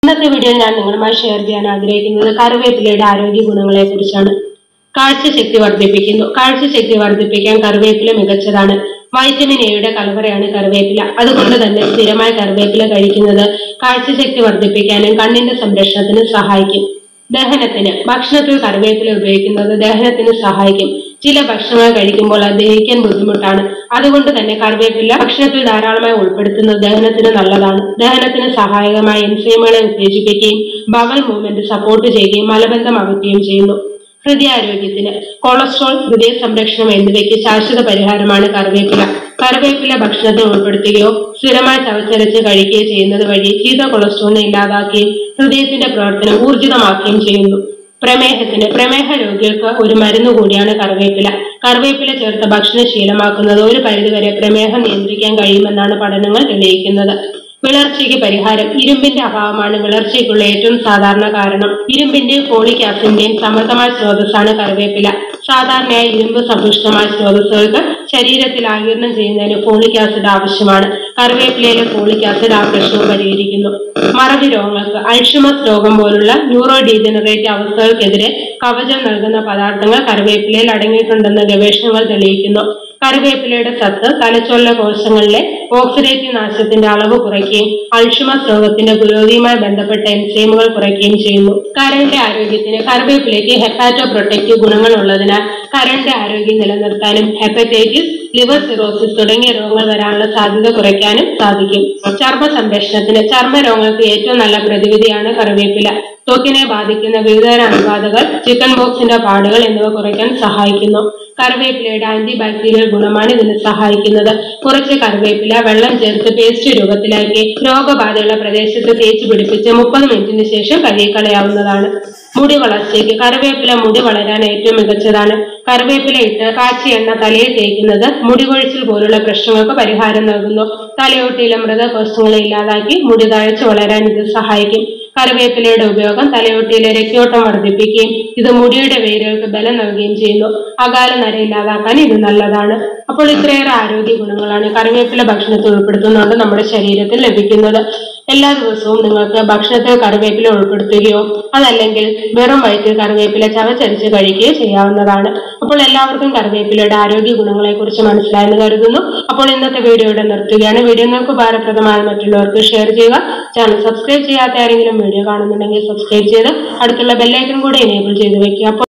ഇന്നത്തെ വീഡിയോയിൽ ഞാൻ നിങ്ങളുമായി ഷെയർ ചെയ്യാൻ ആഗ്രഹിക്കുന്നത് കറിവേപ്പിലയുടെ ആരോഗ്യ ഗുണങ്ങളെ കുറിച്ചാണ് കാഴ്ചശക്തി വർദ്ധിപ്പിക്കുന്നു കാഴ്ചശക്തി വർദ്ധിപ്പിക്കാൻ കറിവേപ്പില മികച്ചതാണ് വൈറ്റമിൻ എയുടെ കലവറയാണ് കറിവേപ്പില അതുകൊണ്ട് തന്നെ സ്ഥിരമായി കറിവേപ്പില കഴിക്കുന്നത് കാഴ്ചശക്തി വർദ്ധിപ്പിക്കാനും കണ്ണിന്റെ സംരക്ഷണത്തിനും സഹായിക്കും ദഹനത്തിന് ഭക്ഷണത്തിൽ കറിവേപ്പില ഉപയോഗിക്കുന്നത് ദഹനത്തിന് സഹായിക്കും ചില ഭക്ഷണങ്ങൾ കഴിക്കുമ്പോൾ അത് ദഹിക്കാൻ ബുദ്ധിമുട്ടാണ് അതുകൊണ്ട് തന്നെ കറിവേപ്പില ഭക്ഷണത്തിൽ ധാരാളമായി ഉൾപ്പെടുത്തുന്നത് ദഹനത്തിന് നല്ലതാണ് ദഹനത്തിന് സഹായകമായ എൻസൈമുകളെ ഉത്തേജിപ്പിക്കുകയും ബവൽ മൂവ്മെന്റ് സപ്പോർട്ട് ചെയ്യുകയും മലബന്ധം അകറ്റുകയും ചെയ്യുന്നു ഹൃദയാരോഗ്യത്തിന് കൊളസ്ട്രോൾ ഹൃദയ സംരക്ഷണം എന്നിവയ്ക്ക് ശാശ്വത പരിഹാരമാണ് കറിവേപ്പില കറിവേപ്പില ഭക്ഷണത്തിൽ ഉൾപ്പെടുത്തുകയോ സ്ഥിരമായി ചവച്ചരച്ച് കഴിക്കുകയോ ചെയ്യുന്നത് വഴി ചീത്ത കൊളസ്ട്രോളിനെ ഇല്ലാതാക്കുകയും ഹൃദയത്തിന്റെ പ്രവർത്തനം ഊർജിതമാക്കുകയും ചെയ്യുന്നു പ്രമേഹത്തിന് പ്രമേഹ രോഗികൾക്ക് ഒരു മരുന്ന് കൂടിയാണ് കറിവേപ്പില കറിവേപ്പില ചേർത്ത് ഭക്ഷണം ശീലമാക്കുന്നത് ഒരു പരിധിവരെ പ്രമേഹം നിയന്ത്രിക്കാൻ കഴിയുമെന്നാണ് പഠനങ്ങൾ തെളിയിക്കുന്നത് വിളർച്ചയ്ക്ക് പരിഹാരം ഇരുമ്പിന്റെ അഭാവമാണ് വിളർച്ചയ്ക്കുള്ള ഏറ്റവും സാധാരണ കാരണം ഇരുമ്പിന്റെയും ഫോളിക് ആസിഡിന്റെയും സമൃദ്ധമായ സ്രോതസ്സാണ് കറിവേപ്പില സാധാരണയായി ഇരുമ്പ് സമ്പുഷ്ടമായ സ്രോതസ്സുകൾക്ക് ശരീരത്തിൽ ആകിരണം ചെയ്യുന്നതിന് ഫോളിക് ആസിഡ് ആവശ്യമാണ് കറിവേപ്പിലയിലെ ഫോളിക് ആസിഡ് ആ പ്രശ്നവും പരിഹരിക്കുന്നു മറവി രോഗങ്ങൾക്ക് അൾഷിമസ് രോഗം പോലുള്ള ന്യൂറോ ഡീജനറേറ്റ് അവസ്ഥകൾക്കെതിരെ കവചം നൽകുന്ന പദാർത്ഥങ്ങൾ കറിവേപ്പിലയിൽ അടങ്ങിയിട്ടുണ്ടെന്ന് ഗവേഷണങ്ങൾ തെളിയിക്കുന്നു കറിവേപ്പിലയുടെ സത്ത് തലച്ചോറിലെ കോശങ്ങളിലെ ഓക്സിഡേറ്റീവ് നാശത്തിന്റെ അളവ് കുറയ്ക്കുകയും അൾഷിമസ് രോഗത്തിന്റെ പുരോഗതിയുമായി ബന്ധപ്പെട്ട എൻസൈമുകൾ കുറയ്ക്കുകയും ചെയ്യുന്നു കരളിന്റെ ആരോഗ്യത്തിന് കറിവേപ്പിലയ്ക്ക് ഹെപ്പാറ്റോ പ്രൊട്ടക്റ്റീവ് ഗുണങ്ങൾ ഉള്ളതിനാൽ കരളിന്റെ ആരോഗ്യം നിലനിർത്താനും ഹെപ്പറ്റൈറ്റിസ് ലിവർ സിറോസിസ് തുടങ്ങിയ രോഗങ്ങൾ വരാനുള്ള സാധ്യത കുറയ്ക്കാനും സാധിക്കും ചർമ്മ സംരക്ഷണത്തിന് ചർമ്മ രോഗങ്ങൾക്ക് ഏറ്റവും നല്ല പ്രതിവിധിയാണ് കറിവേപ്പില ത്വക്കിനെ ബാധിക്കുന്ന വിവിധതരം അണുബാധകൾ ചിക്കൻ ബോക്സിന്റെ പാടുകൾ എന്നിവ കുറയ്ക്കാൻ സഹായിക്കുന്നു കറിവേപ്പിലയുടെ ആന്റി ബാക്ടീരിയൽ ഗുണമാണ് ഇതിന് സഹായിക്കുന്നത് കുറച്ച് കറിവേപ്പില വെള്ളം ചേർത്ത് പേസ്റ്റ് രൂപത്തിലാക്കി രോഗബാധയുള്ള പ്രദേശത്ത് തേച്ച് പിടിപ്പിച്ച് മുപ്പത് മിനിറ്റിന് ശേഷം കഴുകിക്കളയാവുന്നതാണ് മുടി വളർച്ചയ്ക്ക് കറിവേപ്പില മുടി വളരാൻ ഏറ്റവും മികച്ചതാണ് കറിവേപ്പില ഇട്ട് കാച്ചി എണ്ണ തലയിൽ തേക്കുന്നത് മുടി കൊഴിച്ചിൽ പോലുള്ള പ്രശ്നങ്ങൾക്ക് പരിഹാരം നൽകുന്നു തലയോട്ടിയിലെ മൃതകോശങ്ങളെ ഇല്ലാതാക്കി മുടി തഴച്ചു വളരാൻ ഇത് സഹായിക്കും കറിവേപ്പിലയുടെ ഉപയോഗം തലയോട്ടിയിലെ രക്തയോട്ടം വർദ്ധിപ്പിക്കുകയും ഇത് മുടിയുടെ വേരുകൾക്ക് ബലം നൽകുകയും ചെയ്യുന്നു അകാല നര ഇല്ലാതാക്കാൻ ഇത് നല്ലതാണ് അപ്പോൾ ഇത്രയേറെ ആരോഗ്യ ഗുണങ്ങളാണ് കറിവേപ്പില ഭക്ഷണത്തിൽ ഉൾപ്പെടുത്തുന്നതുകൊണ്ട് നമ്മുടെ ശരീരത്തിൽ ലഭിക്കുന്നത് എല്ലാ ദിവസവും നിങ്ങൾക്ക് ഭക്ഷണത്തിൽ കറിവേപ്പില ഉൾപ്പെടുത്തുകയോ അതല്ലെങ്കിൽ വെറും വയറ്റിൽ കറിവേപ്പില ചവച്ചരിച്ച് കഴിക്കുകയോ ചെയ്യാവുന്നതാണ് അപ്പോൾ എല്ലാവർക്കും കറിവേപ്പിലയുടെ ആരോഗ്യ ഗുണങ്ങളെ കുറിച്ച് മനസ്സിലായെന്ന് കരുതുന്നു അപ്പോൾ ഇന്നത്തെ വീഡിയോ ഇവിടെ നിർത്തുകയാണ് വീഡിയോ നിങ്ങൾക്ക് ഉപകാരപ്രദമായ മറ്റുള്ളവർക്ക് ഷെയർ ചെയ്യുക ചാനൽ സബ്സ്ക്രൈബ് ചെയ്യാത്ത ആരെങ്കിലും വീഡിയോ കാണുന്നുണ്ടെങ്കിൽ സബ്സ്ക്രൈബ് ചെയ്ത് അടുത്തുള്ള ബെല്ലൈക്കൺ കൂടി എനേബിൾ ചെയ്ത് വെക്കുക അപ്പോൾ